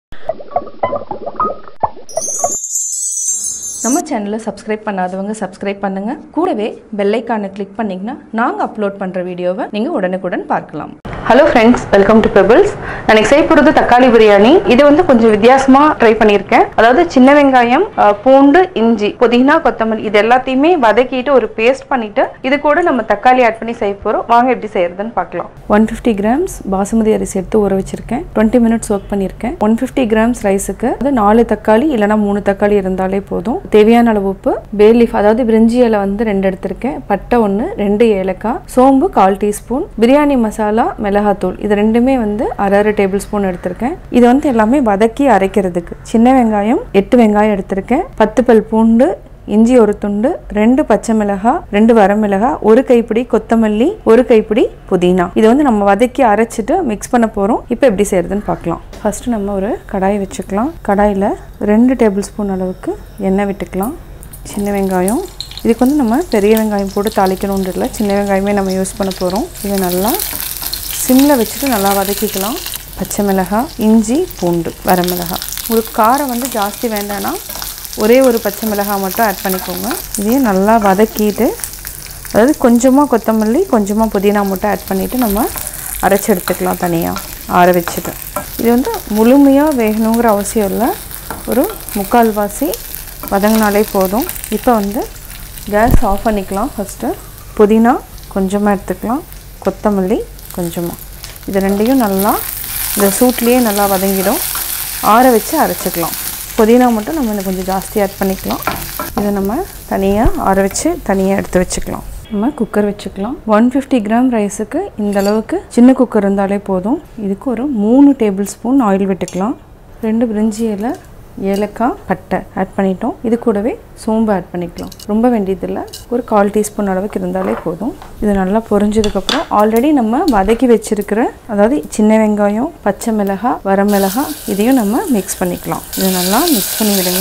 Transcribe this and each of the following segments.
நம்ம சேனலை சப்ஸ்கிரைப் பண்ணாதவங்க சப்ஸ்கிரைப் பண்ணுங்க கூடவே பெல்லைக்கானை கிளிக் பண்ணிங்கன்னா நாங்கள் அப்லோட் பண்ணுற வீடியோவை நீங்கள் உடனுக்குடன் பார்க்கலாம் hello friends welcome to Pebbles எனக்கு செய்ய போகிறது தக்காளி பிரியாணி இது வந்து கொஞ்சம் வித்தியாசமாக ட்ரை பண்ணியிருக்கேன் அதாவது சின்ன வெங்காயம் அஹ், பூண்டு இஞ்சி புதினா கொத்தமல்லி இது எல்லாத்தையுமே வதக்கிட்டு ஒரு பேஸ்ட் பண்ணிட்டு இது கூட நம்ம தக்காளி ஆட் பண்ணி செய்ய போகிறோம் வாங்க எப்படி செய்யறதுன்னு பார்க்கலாம் ஒன் ஃபிஃப்டி கிராம்ஸ் பாசுமதி அரிசி எடுத்து ஊற வச்சிருக்கேன் டுவெண்ட்டி மினிட்ஸ் ஒர்க் பண்ணியிருக்கேன் ஒன் ஃபிஃப்டி கிராம்ஸ் ரைஸுக்கு அது நாலு தக்காளி இல்லைனா மூணு தக்காளி இருந்தாலே போதும் தேவையான அளவு உப்பு பே லீஃப் அதாவது பிரிஞ்சி இலை வந்து ரெண்டு எடுத்திருக்கேன் பட்டை ஒன்று ரெண்டு ஏலக்காய் சோம்பு கால் டீஸ்பூன் பிரியாணி மசாலா மிளகாத்தூள் இது ரெண்டுமே வந்து அரை அரை டேபிள் ஸ்பூன் எடுத்திருக்கேன் இது வந்து எல்லாமே வதக்கி அரைக்கிறதுக்கு சின்ன வெங்காயம் எட்டு வெங்காயம் எடுத்திருக்கேன் பத்து பல் பூண்டு இஞ்சி ஒரு துண்டு ரெண்டு பச்சை மிளகாய் ரெண்டு வரமிளகாய் ஒரு கைப்பிடி கொத்தமல்லி ஒரு கைப்பிடி புதினா இது வந்து நம்ம வதக்கி அரைச்சிட்டு மிக்ஸ் பண்ண போகிறோம் இப்போ எப்படி செய்யறதுன்னு பார்க்கலாம் ஃபர்ஸ்ட் நம்ம ஒரு கடாய் வச்சுக்கலாம் கடாயில் ரெண்டு டேபிள் ஸ்பூன் அளவுக்கு எண்ணெய் விட்டுக்கலாம் சின்ன வெங்காயம் இதுக்கு வந்து நம்ம பெரிய வெங்காயம் போட்டு தாளிக்கணும்னு இல்லை சின்ன வெங்காயமே நம்ம யூஸ் பண்ண போகிறோம் இதை நல்லா சிம்மில் வச்சுட்டு நல்லா வதக்கிக்கலாம் பச்சை மிளகாய் இஞ்சி பூண்டு வரமிளகாய் உங்களுக்கு காரம் வந்து ஜாஸ்தி வேண்டாம்னா ஒரே ஒரு பச்சை மிளகாய் மட்டும் ஆட் பண்ணிக்கோங்க இதையும் நல்லா வதக்கிட்டு அதாவது கொஞ்சமாக கொத்தமல்லி கொஞ்சமாக புதினா மட்டும் ஆட் பண்ணிவிட்டு நம்ம அரைச்சி எடுத்துக்கலாம் தனியாக ஆற வச்சுட்டு இது வந்து முழுமையாக வேகணுங்கிற அவசியம் இல்லை ஒரு முக்கால்வாசி வதங்கினாலே போதும் இப்போ வந்து கேஸ் ஆஃப் பண்ணிக்கலாம் ஃபஸ்ட்டு புதினா கொஞ்சமாக எடுத்துக்கலாம் கொத்தமல்லி கொஞ்சமாக இது ரெண்டையும் நல்லா இந்த சூட்லேயே நல்லா வதங்கிடும் ஆற வச்சு அரைச்சிக்கலாம் புதினா மட்டும் நம்ம இன்னும் கொஞ்சம் ஜாஸ்தி ஆட் பண்ணிக்கலாம் இதை நம்ம தனியாக ஆற வச்சு தனியாக எடுத்து வச்சுக்கலாம் நம்ம குக்கர் வச்சுக்கலாம் ஒன் ஃபிஃப்டி கிராம் ரைஸுக்கு இந்த அளவுக்கு சின்ன குக்கர் இருந்தாலே போதும் இதுக்கு ஒரு மூணு டேபிள் ஸ்பூன் ஆயில் விட்டுக்கலாம் ரெண்டு பிரிஞ்சி இலை ஏலக்காய் பட்டை ஆட் பண்ணிட்டோம் இது கூடவே சோம்பு ஆட் பண்ணிக்கலாம் ரொம்ப வேண்டியதில்லை ஒரு கால் டீஸ்பூன் அளவுக்கு இருந்தாலே போதும் இது நல்லா பொரிஞ்சதுக்கப்புறம் ஆல்ரெடி நம்ம வதக்கி வச்சிருக்கிற அதாவது சின்ன வெங்காயம் பச்சை மிளகாய் வரமிளகாய் இதையும் நம்ம மிக்ஸ் பண்ணிக்கலாம் இது நல்லா மிக்ஸ் பண்ணி விடுங்க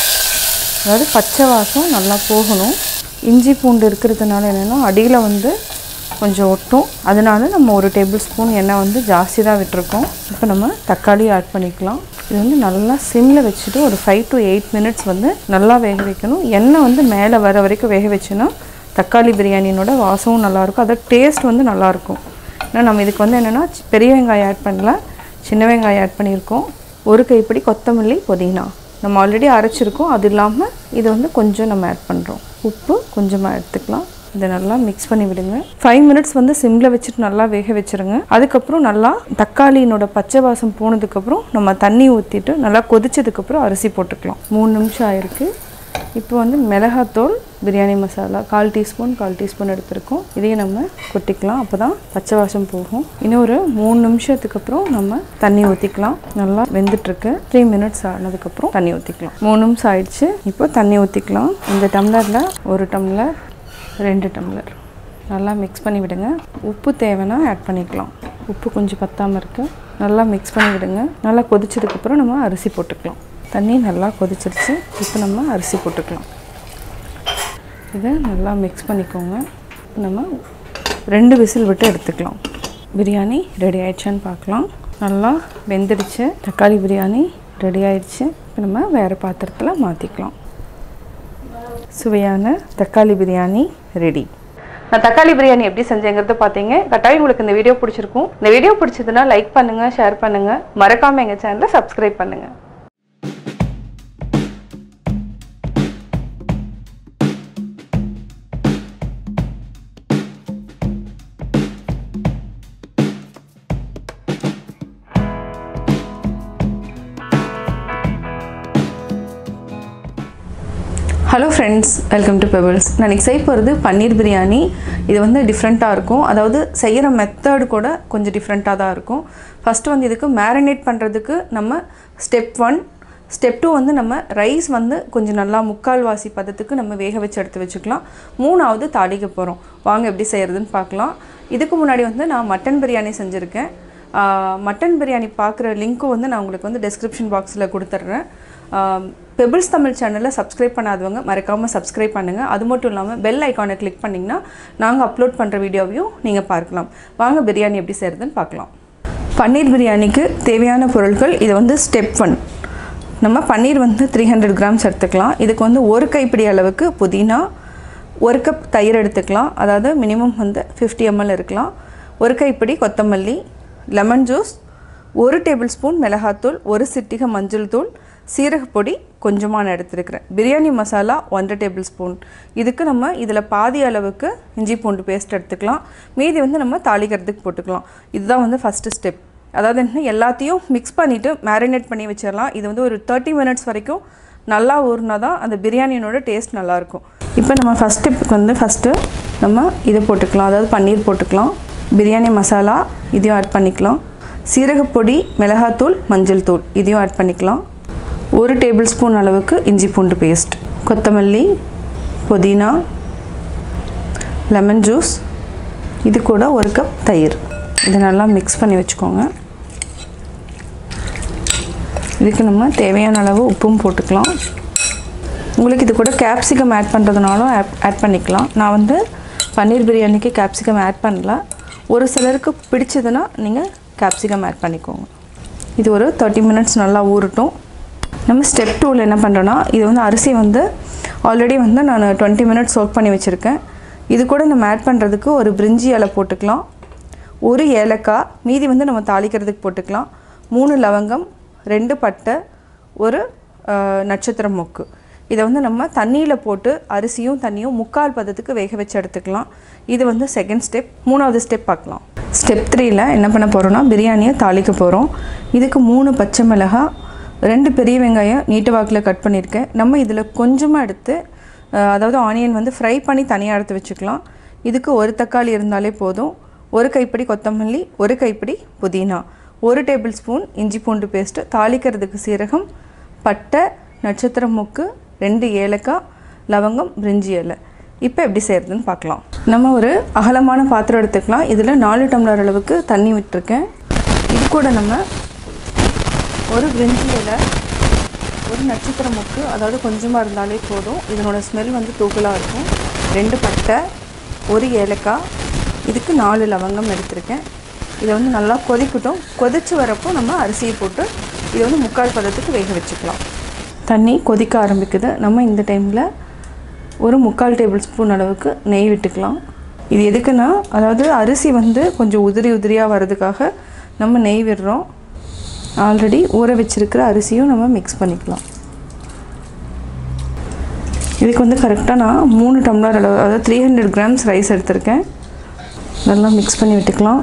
அதாவது பச்சை வாசம் நல்லா போகணும் இஞ்சி பூண்டு இருக்கிறதுனால என்னென்னா அடியில் வந்து கொஞ்சம் ஒட்டும் அதனால நம்ம ஒரு டேபிள் ஸ்பூன் எண்ணெய் வந்து ஜாஸ்தி தான் விட்டுருக்கோம் இப்போ நம்ம தக்காளி ஆட் பண்ணிக்கலாம் இது வந்து நல்லா சிம்மில் வச்சுட்டு ஒரு ஃபைவ் டு எயிட் மினிட்ஸ் வந்து நல்லா வேக வைக்கணும் எண்ணெய் வந்து மேலே வர வரைக்கும் வேக வச்சுன்னா தக்காளி பிரியாணினோட வாசமும் நல்லாயிருக்கும் அதோட டேஸ்ட் வந்து நல்லாயிருக்கும் ஏன்னா நம்ம இதுக்கு வந்து என்னென்னா பெரிய வெங்காயம் ஆட் பண்ணல சின்ன வெங்காயம் ஆட் பண்ணியிருக்கோம் ஒரு கைப்பிடி கொத்தமல்லி புதினா நம்ம ஆல்ரெடி அரைச்சிருக்கோம் அது இல்லாமல் இது வந்து கொஞ்சம் நம்ம ஆட் பண்ணுறோம் உப்பு கொஞ்சமாக எடுத்துக்கலாம் இதை நல்லா மிக்ஸ் பண்ணி விடுங்க ஃபைவ் மினிட்ஸ் வந்து சிம்மில் வச்சுட்டு நல்லா வேக வச்சுருங்க அதுக்கப்புறம் நல்லா தக்காளியினோட பச்சை வாசம் போனதுக்கப்புறம் நம்ம தண்ணி ஊற்றிட்டு நல்லா கொதிச்சதுக்கப்புறம் அரிசி போட்டுக்கலாம் மூணு நிமிஷம் ஆயிருக்கு இப்போ வந்து மிளகாத்தூள் பிரியாணி மசாலா கால் டீஸ்பூன் கால் டீஸ்பூன் எடுத்திருக்கோம் இதையும் நம்ம கொட்டிக்கலாம் அப்போ தான் பச்சை வாசம் போகும் இன்னும் ஒரு மூணு நிமிஷத்துக்கு அப்புறம் நம்ம தண்ணி ஊற்றிக்கலாம் நல்லா வெந்துட்டுருக்கு த்ரீ மினிட்ஸ் ஆனதுக்கப்புறம் தண்ணி ஊற்றிக்கலாம் மூணு நிமிஷம் ஆயிடுச்சு இப்போ தண்ணி ஊற்றிக்கலாம் இந்த டம்ளரில் ஒரு டம்ளர் ரெண்டு டம்ளர் நல்லா மிக்ஸ் பண்ணி விடுங்க உப்பு தேவைன்னா ஆட் பண்ணிக்கலாம் உப்பு கொஞ்சம் பத்தாமல் இருக்குது நல்லா மிக்ஸ் பண்ணி விடுங்க நல்லா கொதிச்சதுக்கப்புறம் நம்ம அரிசி போட்டுக்கலாம் தண்ணி நல்லா கொதிச்சிருச்சு இப்போ நம்ம அரிசி போட்டுக்கலாம் இதை நல்லா மிக்ஸ் பண்ணிக்கோங்க இப்போ நம்ம ரெண்டு விசில் விட்டு எடுத்துக்கலாம் பிரியாணி ரெடி ஆயிடுச்சான்னு பார்க்கலாம் நல்லா வெந்துடுச்சு தக்காளி பிரியாணி ரெடி ஆயிடுச்சு இப்போ நம்ம வேறு பாத்திரத்தில் மாற்றிக்கலாம் சுவையான தக்காளி பிரியாணி ரெடி நான் தக்காளி பிரியாணி எப்படி செஞ்சேங்கிறது பார்த்தீங்க கட்டாயம் உங்களுக்கு இந்த வீடியோ பிடிச்சிருக்கும் இந்த வீடியோ பிடிச்சதுன்னா லைக் பண்ணுங்க ஷேர் பண்ணுங்க மறக்காம எங்க சேனலை சப்ஸ்கிரைப் பண்ணுங்க hello friends welcome to Pebbles நான் இன்னைக்கு செய்ய போகிறது பன்னீர் பிரியாணி இது வந்து டிஃப்ரெண்ட்டாக இருக்கும் அதாவது செய்கிற மெத்தடு கூட கொஞ்சம் டிஃப்ரெண்ட்டாக தான் இருக்கும் ஃபஸ்ட்டு வந்து இதுக்கு மேரினேட் பண்ணுறதுக்கு நம்ம ஸ்டெப் ஒன் ஸ்டெப் டூ வந்து நம்ம ரைஸ் வந்து கொஞ்சம் நல்லா முக்கால்வாசி பதத்துக்கு நம்ம வேக வச்சு எடுத்து வச்சுக்கலாம் மூணாவது தாளிக்க போகிறோம் வாங்க எப்படி செய்கிறதுன்னு பார்க்கலாம் இதுக்கு முன்னாடி வந்து நான் மட்டன் பிரியாணி செஞ்சுருக்கேன் மட்டன் பிரியாணி பார்க்குற லிங்க்கும் வந்து நான் உங்களுக்கு வந்து டெஸ்கிரிப்ஷன் பாக்ஸில் கொடுத்துட்றேன் பெபிள்ஸ் தமிழ் சேனலை சப்ஸ்கிரைப் பண்ணாதவங்க மறக்காமல் சப்ஸ்கிரைப் பண்ணுங்கள் அது மட்டும் இல்லாமல் பெல் ஐக்கானை கிளிக் பண்ணிங்கன்னா நாங்கள் அப்லோட் பண்ணுற வீடியோவையும் நீங்கள் பார்க்கலாம் வாங்க பிரியாணி எப்படி செய்கிறதுன்னு பார்க்கலாம் பன்னீர் பிரியாணிக்கு தேவையான பொருட்கள் இது வந்து ஸ்டெப் ஒன் நம்ம பன்னீர் வந்து த்ரீ ஹண்ட்ரட் கிராம்ஸ் எடுத்துக்கலாம் இதுக்கு வந்து ஒரு கைப்பிடி அளவுக்கு புதினா ஒரு கப் தயிர் எடுத்துக்கலாம் அதாவது மினிமம் வந்து ஃபிஃப்டி எம்எல் இருக்கலாம் ஒரு கைப்பிடி கொத்தமல்லி லெமன் ஜூஸ் ஒரு டேபிள் ஸ்பூன் மிளகாத்தூள் ஒரு சிட்டிகை மஞ்சள் தூள் சீரகப்பொடி கொஞ்சமாக நான் எடுத்துருக்கிறேன் பிரியாணி மசாலா ஒன்றரை டேபிள் ஸ்பூன் இதுக்கு நம்ம இதில் பாதி அளவுக்கு இஞ்சி பூண்டு பேஸ்ட் எடுத்துக்கலாம் மீதி வந்து நம்ம தாளிக்கிறதுக்கு போட்டுக்கலாம் இதுதான் வந்து ஃபஸ்ட்டு ஸ்டெப் அதாவது என்ன எல்லாத்தையும் மிக்ஸ் பண்ணிவிட்டு மேரினேட் பண்ணி வச்சிடலாம் இது வந்து ஒரு தேர்ட்டி மினிட்ஸ் வரைக்கும் நல்லா ஊறினா தான் அந்த பிரியாணியோட டேஸ்ட் நல்லாயிருக்கும் இப்போ நம்ம ஃபஸ்ட் ஸ்டெப்புக்கு வந்து ஃபஸ்ட்டு நம்ம இதை போட்டுக்கலாம் அதாவது பன்னீர் போட்டுக்கலாம் பிரியாணி மசாலா இதையும் ஆட் பண்ணிக்கலாம் சீரகப்பொடி மிளகாத்தூள் மஞ்சள் தூள் இதையும் ஆட் பண்ணிக்கலாம் ஒரு டேபிள் ஸ்பூன் அளவுக்கு இஞ்சி பூண்டு பேஸ்ட் கொத்தமல்லி புதினா லெமன் ஜூஸ் இது கூட ஒரு கப் தயிர் இதை நல்லா மிக்ஸ் பண்ணி வச்சுக்கோங்க இதுக்கு நம்ம தேவையான அளவு உப்பும் போட்டுக்கலாம் உங்களுக்கு இது கூட கேப்சிகம் ஆட் பண்ணுறதுனாலும் ஆட் பண்ணிக்கலாம் நான் வந்து பன்னீர் பிரியாணிக்கு கேப்சிகம் ஆட் பண்ணல ஒரு சிலருக்கு பிடிச்சதுன்னா நீங்கள் கேப்சிகம் ஆட் பண்ணிக்கோங்க இது ஒரு தேர்ட்டி மினிட்ஸ் நல்லா ஊறட்டும் நம்ம ஸ்டெப் டூவில் என்ன பண்ணுறோன்னா இது வந்து அரிசி வந்து ஆல்ரெடி வந்து நான் டுவெண்ட்டி மினிட்ஸ் ஒர்க் பண்ணி வச்சுருக்கேன் இது கூட நம்ம ஆட் பண்ணுறதுக்கு ஒரு பிரிஞ்சி இலை போட்டுக்கலாம் ஒரு ஏலக்காய் மீதி வந்து நம்ம தாளிக்கிறதுக்கு போட்டுக்கலாம் மூணு லவங்கம் ரெண்டு பட்டை ஒரு அஹ், நட்சத்திர மொக்கு இதை வந்து நம்ம தண்ணியில் போட்டு அரிசியும் தண்ணியும் முக்கால் பதத்துக்கு வேக வச்சு எடுத்துக்கலாம் இது வந்து செகண்ட் ஸ்டெப் மூணாவது ஸ்டெப் பார்க்கலாம் ஸ்டெப் த்ரீயில் என்ன பண்ண போகிறோம்னா பிரியாணியை தாளிக்க போகிறோம் இதுக்கு மூணு பச்சை மிளகாய் ரெண்டு பெரிய வெங்காயம் நீட்டு வாக்கில் கட் பண்ணியிருக்கேன் நம்ம இதில் கொஞ்சமாக எடுத்து அஹ், அதாவது ஆனியன் வந்து ஃப்ரை பண்ணி தனியாக எடுத்து வச்சுக்கலாம் இதுக்கு ஒரு தக்காளி இருந்தாலே போதும் ஒரு கைப்பிடி கொத்தமல்லி ஒரு கைப்பிடி புதினா ஒரு டேபிள் ஸ்பூன் இஞ்சி பூண்டு பேஸ்ட்டு தாளிக்கிறதுக்கு சீரகம் பட்டை நட்சத்திர மொக்கு ரெண்டு ஏலக்காய் லவங்கம் பிரிஞ்சி இலை இப்போ எப்படி செய்கிறதுன்னு பார்க்கலாம் நம்ம ஒரு அகலமான பாத்திரம் எடுத்துக்கலாம் இதில் நாலு டம்ளர் அளவுக்கு தண்ணி விட்டுருக்கேன் இது கூட நம்ம ஒரு பிரிஞ்சி இலை ஒரு நட்சத்திர மொக்கு அதாவது கொஞ்சமாக இருந்தாலே போதும் இதனோட ஸ்மெல் வந்து தூக்கலாக இருக்கும் ரெண்டு பட்டை ஒரு ஏலக்காய் இதுக்கு நாலு லவங்கம் எடுத்திருக்கேன் இதை வந்து நல்லா கொதிக்கட்டும் கொதிச்சு வரப்போ நம்ம அரிசியை போட்டு இதை வந்து முக்கால் பதத்துக்கு வேக வச்சுக்கலாம் தண்ணி கொதிக்க ஆரம்பிக்குது நம்ம இந்த டைமில் ஒரு முக்கால் டேபிள் ஸ்பூன் அளவுக்கு நெய் விட்டுக்கலாம் இது எதுக்குன்னா அதாவது அரிசி வந்து கொஞ்சம் உதிரி உதிரியாக வர்றதுக்காக நம்ம நெய் விடுறோம் ஆல்ரெடி ஊற வச்சிருக்கிற அரிசியும் நம்ம மிக்ஸ் பண்ணிக்கலாம் இதுக்கு வந்து கரெக்டாக நான் மூணு டம்ளர் அளவு அதாவது த்ரீ ஹண்ட்ரட் கிராம்ஸ் ரைஸ் எடுத்திருக்கேன் நல்லா மிக்ஸ் பண்ணி விட்டுக்கலாம்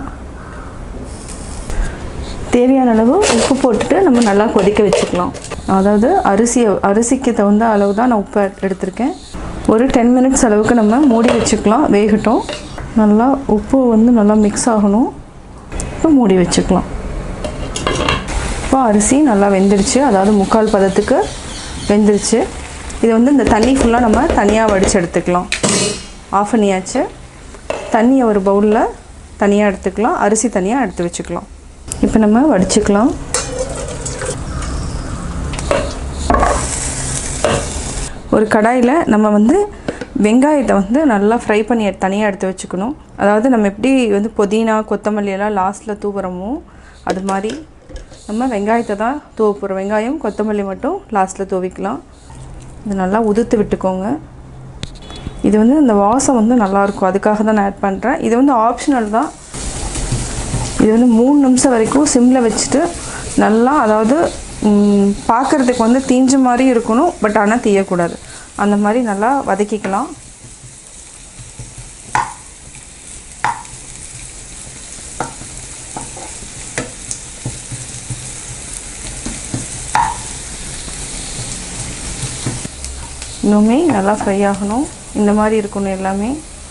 தேவையான அளவு உப்பு போட்டுட்டு நம்ம நல்லா கொதிக்க வச்சுக்கலாம் அதாவது அரிசி அரிசிக்கு தகுந்த அளவு தான் நான் உப்பு எடுத்திருக்கேன் ஒரு டென் மினிட்ஸ் அளவுக்கு நம்ம மூடி வச்சுக்கலாம் வேகட்டும் நல்லா உப்பு வந்து நல்லா மிக்ஸ் ஆகணும் இப்போ மூடி வச்சுக்கலாம் இப்போ அரிசி நல்லா வெந்துடுச்சு அதாவது முக்கால் பதத்துக்கு வெந்துருச்சு இது வந்து இந்த தண்ணி ஃபுல்லாக நம்ம தனியாக வடித்து எடுத்துக்கலாம் ஆஃப் பண்ணியாச்சு தண்ணியை ஒரு பவுலில் தனியாக எடுத்துக்கலாம் அரிசி தனியாக எடுத்து வச்சுக்கலாம் இப்போ நம்ம வடிச்சுக்கலாம் ஒரு கடாயில் நம்ம வந்து வெங்காயத்தை வந்து நல்லா ஃப்ரை பண்ணி எடு- தனியாக எடுத்து வச்சுக்கணும் அதாவது நம்ம எப்படி வந்து புதினா கொத்தமல்லி எல்லாம் லாஸ்ட்டில் தூவுறோமோ அது மாதிரி நம்ம வெங்காயத்தை தான் தூவ போகிறோம் வெங்காயம் கொத்தமல்லி மட்டும் லாஸ்ட்டில் தூவிக்கலாம் இது நல்லா உதுத்து விட்டுக்கோங்க இது வந்து இந்த வாசம் வந்து நல்லாயிருக்கும் அதுக்காக தான் நான் ஆட் பண்ணுறேன் இது வந்து ஆப்ஷனல் தான் இது வந்து மூணு நிமிஷம் வரைக்கும் சிம்மில் வச்சுட்டு நல்லா அதாவது ம், பார்க்கறதுக்கு வந்து தீஞ்ச மாதிரி இருக்கணும் பட் ஆனால் தீயக்கூடாது அந்த மாதிரி நல்லா வதக்கிக்கலாம் இன்னுமே நல்லா ஃப்ரை ஆகணும் இந்த மாதிரி இருக்கணும் எல்லாமே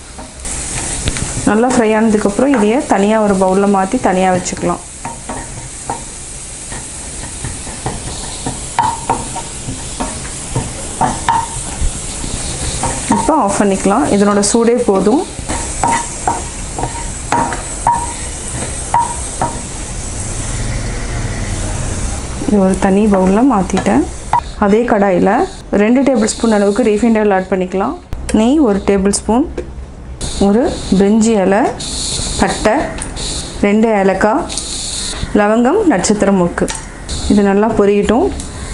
நல்லா ஃப்ரை ஆனதுக்கப்புறம் இதையே தனியாக ஒரு பவுலில் மாற்றி தனியாக வச்சுக்கலாம் இப்போ ஆஃப் பண்ணிக்கலாம் இதனோட சூடே போதும் இது ஒரு தனி பவுலில் மாற்றிட்டேன் அதே கடாயில் ரெண்டு டேபிள் ஸ்பூன் அளவுக்கு ரீஃபைண்ட் ஆயில் ஆட் பண்ணிக்கலாம் நெய் ஒரு டேபிள் ஸ்பூன் ஒரு பிரிஞ்சி இலை பட்டை ரெண்டு ஏலக்காய் லவங்கம் நட்சத்திர முக்கு இது நல்லா பொரியட்டும்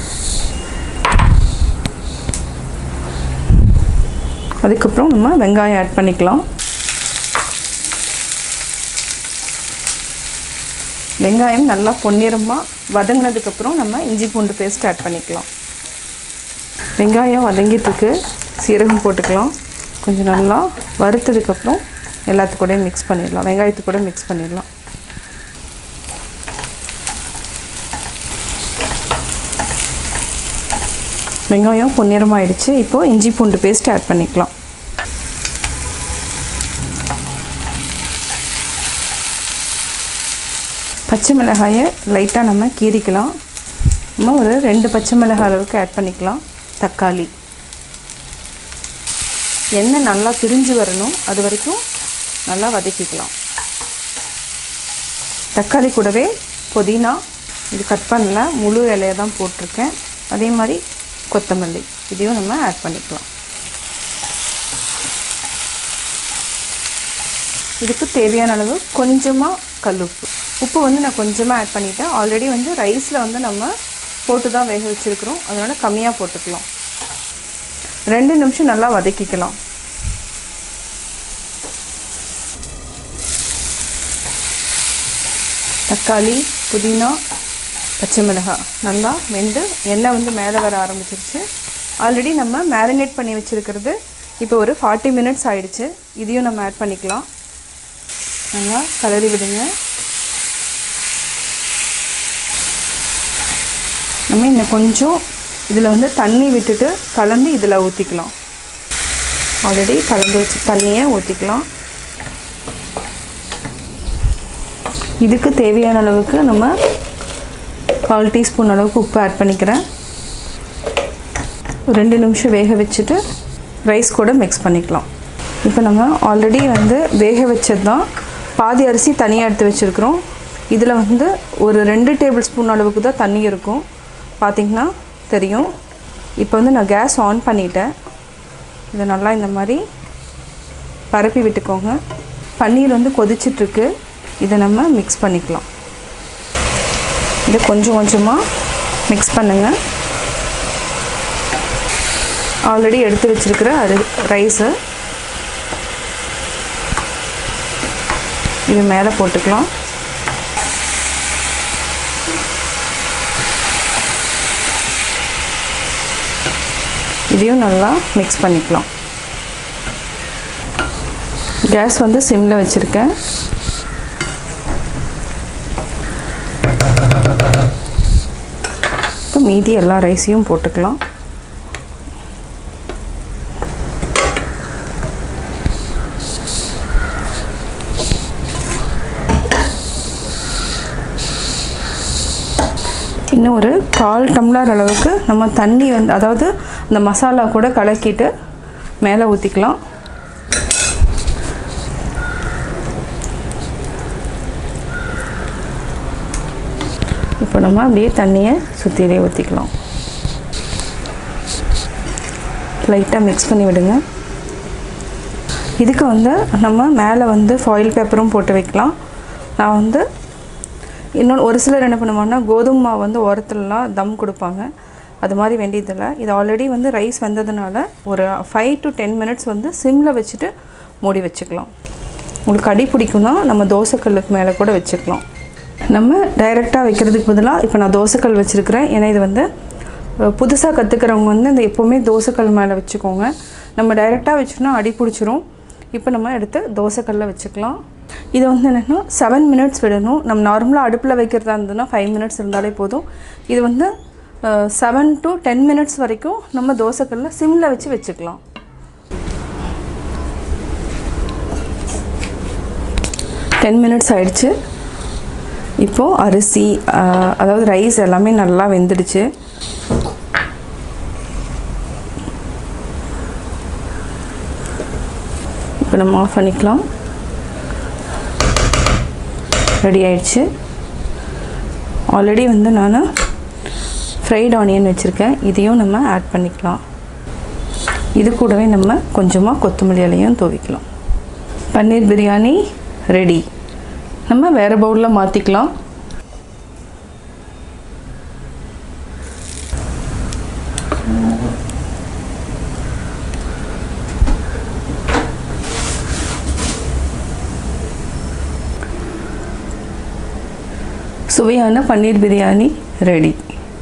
அதுக்கப்புறம் நம்ம வெங்காயம் ஆட் பண்ணிக்கலாம் வெங்காயம் நல்லா பொன்னிறமாக வதங்கினதுக்கப்புறம் நம்ம இஞ்சி பூண்டு பேஸ்ட் ஆட் பண்ணிக்கலாம் வெங்காயம் வதங்கிட்டுருக்கு சீரகம் போட்டுக்கலாம் கொஞ்சம் நல்லா வறுத்ததுக்கப்புறம் எல்லாத்து கூடயும் மிக்ஸ் பண்ணிடலாம் வெங்காயத்து கூட மிக்ஸ் பண்ணிடலாம் வெங்காயம் பொன்னிறமாயிடுச்சு இப்போது இஞ்சி பூண்டு பேஸ்ட் ஆட் பண்ணிக்கலாம் பச்சை மிளகாயை லைட்டாக நம்ம கீறிக்கலாம் நம்ம ஒரு ரெண்டு பச்சை மிளகாய் அளவுக்கு ஆட் பண்ணிக்கலாம் தக்காளி எண்ணெய் நல்லா பிரிஞ்சு வரணும் அது வரைக்கும் நல்லா வதக்கிக்கலாம் தக்காளி கூடவே புதினா இது கட் பண்ணல முழு இலையை தான் போட்டிருக்கேன் அதே மாதிரி கொத்தமல்லி இதையும் நம்ம ஆட் பண்ணிக்கலாம் இதுக்கு தேவையான அளவு கொஞ்சமாக கல்லுப்பு உப்பு வந்து நான் கொஞ்சமாக ஆட் பண்ணிட்டேன் ஆல்ரெடி வந்து ரைஸில் வந்து நம்ம போட்டு தான் வேக வச்சுருக்கிறோம் அதனால் கம்மியாக போட்டுக்கலாம் ரெண்டு நிமிஷம் நல்லா வதக்கிக்கலாம் தக்காளி புதினா பச்சை மிளகாய் நல்லா வெந்து எண்ணெய் வந்து மேலே வர ஆரம்பிச்சிருச்சு ஆல்ரெடி நம்ம மேரினேட் பண்ணி வச்சுருக்கிறது இப்போ ஒரு ஃபார்ட்டி மினிட்ஸ் ஆயிடுச்சு இதையும் நம்ம ஆட் பண்ணிக்கலாம் நல்லா கலரி விடுங்க நம்ம இன்னும் கொஞ்சம் இதில் வந்து தண்ணி விட்டுட்டு கலந்து இதில் ஊற்றிக்கலாம் ஆல்ரெடி கலந்து வச்ச தண்ணியை ஊற்றிக்கலாம் இதுக்கு தேவையான அளவுக்கு நம்ம கால் டீஸ்பூன் அளவுக்கு உப்பு ஆட் பண்ணிக்கிறேன் ரெண்டு நிமிஷம் வேக வச்சுட்டு ரைஸ் கூட மிக்ஸ் பண்ணிக்கலாம் இப்போ நம்ம ஆல்ரெடி வந்து வேக வச்சது தான் பாதி அரிசி தனியாக எடுத்து வச்சுருக்குறோம் இதில் வந்து ஒரு ரெண்டு டேபிள் ஸ்பூன் அளவுக்கு தான் தண்ணி இருக்கும் பார்த்திங்கன்னா தெரியும் இப்போ வந்து நான் கேஸ் ஆன் பண்ணிட்டேன் இதை நல்லா இந்த மாதிரி பரப்பி விட்டுக்கோங்க பன்னீர் வந்து கொதிச்சிட்ருக்கு இதை நம்ம மிக்ஸ் பண்ணிக்கலாம் இதை கொஞ்சம் கொஞ்சமாக மிக்ஸ் பண்ணுங்கள் ஆல்ரெடி எடுத்து வச்சுருக்கிற அரி ரைஸு இது மேலே போட்டுக்கலாம் இதையும் நல்லா மிக்ஸ் பண்ணிக்கலாம் கேஸ் வந்து சிம்மில் வச்சுருக்கேன் இப்போ மீதி எல்லா ரைஸையும் போட்டுக்கலாம் இன்னும் ஒரு கால் டம்ளர் அளவுக்கு நம்ம தண்ணி வந்து அதாவது இந்த மசாலா கூட கலக்கிட்டு மேலே ஊற்றிக்கலாம் இப்போ நம்ம அப்படியே தண்ணியை சுற்றிலே ஊற்றிக்கலாம் லைட்டாக மிக்ஸ் பண்ணி விடுங்க இதுக்கு வந்து நம்ம மேலே வந்து ஃபாயில் பேப்பரும் போட்டு வைக்கலாம் நான் வந்து இன்னொன்று ஒரு சிலர் என்ன பண்ணுவாங்கன்னா கோதுமை மாவு வந்து உரத்துலலாம் தம் கொடுப்பாங்க அது மாதிரி வேண்டியதில்லை இது ஆல்ரெடி வந்து ரைஸ் வெந்ததுனால ஒரு ஃபைவ் டு டென் மினிட்ஸ் வந்து சிம்மில் வச்சுட்டு மூடி வச்சுக்கலாம் உங்களுக்கு அடி பிடிக்கும்னா நம்ம தோசைக்கல்லுக்கு மேலே கூட வச்சுக்கலாம் நம்ம டைரெக்டாக வைக்கிறதுக்கு பதிலாக இப்போ நான் தோசைக்கல் வச்சுருக்கிறேன் ஏன்னா இது வந்து புதுசாக கற்றுக்கிறவங்க வந்து இந்த எப்போவுமே தோசைக்கல் மேலே வச்சுக்கோங்க நம்ம டைரெக்டாக வச்சோம்னா அடி பிடிச்சிரும் இப்போ நம்ம எடுத்து தோசைக்கல்ல வச்சுக்கலாம் இது வந்து என்னென்னா செவன் மினிட்ஸ் விடணும் நம்ம நார்மலாக அடுப்பில் வைக்கிறதா இருந்ததுன்னா ஃபைவ் மினிட்ஸ் இருந்தாலே போதும் இது வந்து செவன் டு டென் மினிட்ஸ் வரைக்கும் நம்ம தோசைக்கல்ல சிம்மில் வச்சு வச்சுக்கலாம் டென் மினிட்ஸ் ஆயிடுச்சு இப்போது அரிசி ஆஹ், அதாவது ரைஸ் எல்லாமே நல்லா வெந்துடுச்சு இப்போ நம்ம ஆஃப் பண்ணிக்கலாம் ரெடி ஆயிடுச்சு ஆல்ரெடி வந்து நான் ஃப்ரைட் ஆனியன் வச்சுருக்கேன் இதையும் நம்ம ஆட் பண்ணிக்கலாம் இது கூடவே நம்ம கொஞ்சமாக கொத்தமல்லி இலையும் துவைக்கலாம் பன்னீர் பிரியாணி ரெடி நம்ம வேறு பவுலில் மாற்றிக்கலாம் சுவையான பன்னீர் பிரியாணி ரெடி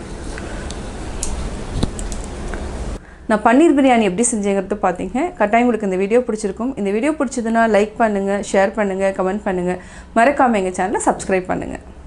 நான் பன்னீர் பிரியாணி எப்படி செஞ்சேங்கிறது பார்த்தீங்க கட்டாயம் உங்களுக்கு இந்த வீடியோ பிடிச்சிருக்கும் இந்த வீடியோ பிடிச்சதுன்னா லைக் பண்ணுங்கள் ஷேர் பண்ணுங்கள் கமெண்ட் பண்ணுங்கள் மறக்காமல் எங்கள் சேனலை சப்ஸ்கிரைப் பண்ணுங்கள்